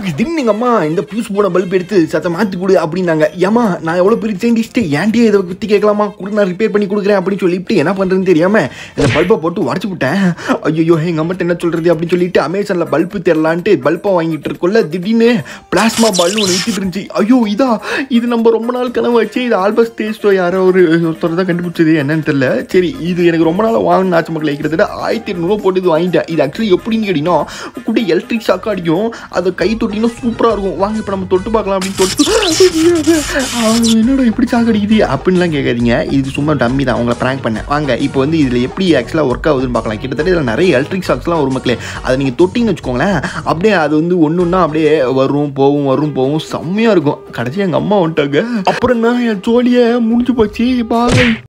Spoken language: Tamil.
திடீர்னு எங்கள் அம்மா இந்த பியூஸ் போன பல்ப் எடுத்து சத்த மாற்றி கொடு அப்படின்னாங்க ஏமா நான் எவ்வளோ பெரிய சயின்டிஸ்ட்டு ஏன்டியே இதை பற்றி கேட்கலாமா கொடு நான் ரிப்பேர் பண்ணி கொடுக்குறேன் அப்படின்னு சொல்லிட்டு என்ன பண்ணுறதுன்னு தெரியாமல் இந்த பல்பை போட்டு உடச்சு விட்டேன் ஐயோ எங்கள் அம்மாட்ட என்ன சொல்கிறது அப்படின்னு சொல்லிட்டு அமேசானில் பல்பு தெரிலான்ட்டு பல்பை வாங்கிட்டு இருக்கோல்ல திடீர்னு பிளாஸ்மா பல்னு ஒன்று வித்துட்டு இருந்துச்சு ஐயோ இதா இது நம்ம ரொம்ப நாள் கனவு வச்சு இது ஆல்பஸ் டேஸ்டோ யாரோ ஒரு ஒருத்தர் தான் கண்டுபிடிச்சது என்னன்னு தெரியல சரி இது எனக்கு ரொம்ப நாள் வாங்கின ஆச்சு மக்கள் கிட்டத்தட்ட ஆயிரத்தி எட்நூறுவா போட்டு இது வாங்கிட்டேன் இது ஆக்சுவலி எப்படின்னு கேட்டிங்கன்னா கூட எலக்ட்ரிக் ஷாக் அடிக்கும் அதை கை தொட்டிங்கன்னா சூப்பராக இருக்கும் வாங்க இப்போ நம்ம தொட்டு பார்க்கலாம் அப்படின்னு தொட்டு ஆ, என்னடா இப்படி ஷாக் அடிக்குது அப்படின்லாம் கேட்காதீங்க இது சும்மா டம்மி தான் உங்களை ப்ராங்க் பண்ணேன் வாங்க இப்போ வந்து இதில் எப்படி ஆக்சுவலாக ஒர்க் ஆகுதுன்னு பார்க்கலாம் கிட்டத்தட்ட இதில் நிறைய எலக்ட்ரிக் ஷாக்ஸ்லாம் வரும் மக்களே அதை நீங்கள் தொட்டிங்கன்னு வச்சுக்கோங்களேன் அப்படியே அது வந்து ஒன்று ஒன்றா அப்படியே வரும் போகும் வரும் போகும் செம்மையாக இருக்கும் கடைசி எங்கள் அம்மா வந்துட்டாங்க அப்புறம் நான் என் ஜோலியை முடிஞ்சு போச்சு பாருங்க